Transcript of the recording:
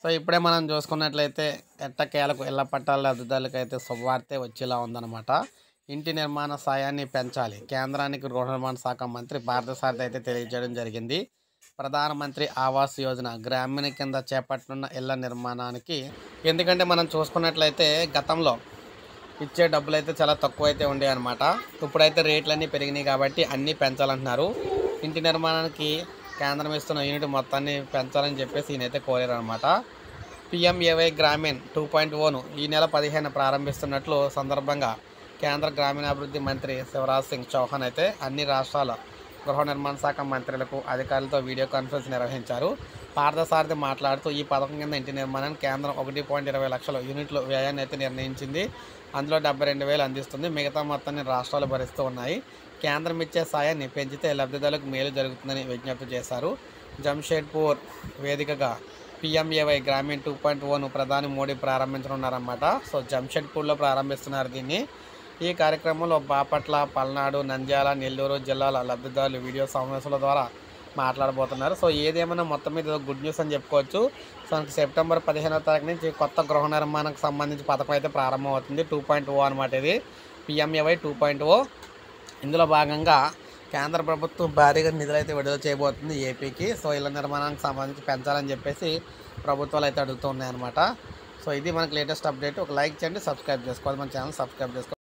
so ఇప్పుడే మనం చూసుకున్నట్లయితే ఎట్టకేలకు ఇళ్ల పట్టాల లబ్ధిదారులకు అయితే శుభవార్తే వచ్చేలా ఉందన్నమాట ఇంటి నిర్మాణ సాయాన్ని పెంచాలి కేంద్రానికి గృహ నిర్మాణ శాఖ మంత్రి పార్థసారథి అయితే తెలియజేయడం జరిగింది ప్రధానమంత్రి ఆవాస్ యోజన గ్రామీణ కింద చేపట్టనున్న ఇళ్ల నిర్మాణానికి ఎందుకంటే మనం చూసుకున్నట్లయితే గతంలో ఇచ్చే డబ్బులు అయితే చాలా తక్కువ అయితే ఉండే అనమాట ఇప్పుడైతే రేట్లన్నీ పెరిగినాయి కాబట్టి అన్నీ పెంచాలంటున్నారు ఇంటి నిర్మాణానికి కేంద్రం ఇస్తున్న యూనిట్ మొత్తాన్ని పెంచాలని చెప్పేసి ఈయనైతే కోరారు అనమాట PMAY Gramin two point one ఈ నెల పదిహేను ప్రారంభిస్తున్నట్లు సందర్భంగా కేంద్ర గ్రామీణాభివృద్ధి మంత్రి శివరాజ్ సింగ్ చౌహాన్ అయితే అన్ని రాష్ట్రాల గృహ నిర్మాణ శాఖ మంత్రులకు అధికారులతో వీడియో కాన్ఫరెన్స్ నిర్వహించారు పార్థసారథి మాట్లాడుతూ ఈ పథకం కింద ఇంటి నిర్మాణానికి కేంద్రం ఒకటి పాయింట్ ఇరవై లక్షల యూనిట్లు వ్యయాన్ని అయితే నిర్ణయించింది అందులో డెబ్బై రెండు వేలు అందిస్తుంది మిగతా మొత్తాన్ని రాష్ట్రాలు భరిస్తూ ఉన్నాయి కేంద్రం ఇచ్చే సాయాన్ని పెంచితే లబ్ధిదారులకు మేలు జరుగుతుందని విజ్ఞప్తి చేశారు జంషేడ్పూర్ వేదికగా PMAY Gramin two point one ప్రధాని మోడీ ప్రారంభించనున్నారన్నమాట సో జంషెడ్పూర్లో ప్రారంభిస్తున్నారు దీన్ని ఈ కార్యక్రమంలో బాపట్ల పల్నాడు నంద్యాల నెల్లూరు జిల్లాల లబ్ధిదారులు వీడియో సమావేశాల ద్వారా మాట్లాడబోతున్నారు సో ఏదేమైనా మొత్తం మీద గుడ్ న్యూస్ అని చెప్పుకోవచ్చు సో మనకి సెప్టెంబర్ పదిహేనో తారీఖు నుంచి కొత్త గృహ నిర్మాణానికి సంబంధించి పథకం అయితే ప్రారంభమవుతుంది టూ పాయింట్ ఓ అనమాట ఇది పిఎంఏవై టూ పాయింట్ ఓ ఇందులో భాగంగా కేంద్ర ప్రభుత్వం భారీగా నిధులు అయితే విడుదల చేయబోతుంది ఏపీకి సో ఇళ్ళ నిర్మాణానికి సంబంధించి పెంచాలని చెప్పేసి ప్రభుత్వాలు అయితే అడుగుతూ ఉన్నాయన్నమాట సో ఇది మనకి లేటెస్ట్ అప్డేట్ ఒక లైక్ చేయండి సబ్స్క్రైబ్ చేసుకోవాలి మన ఛానల్ సబ్స్క్రైబ్ చేసుకోవాలి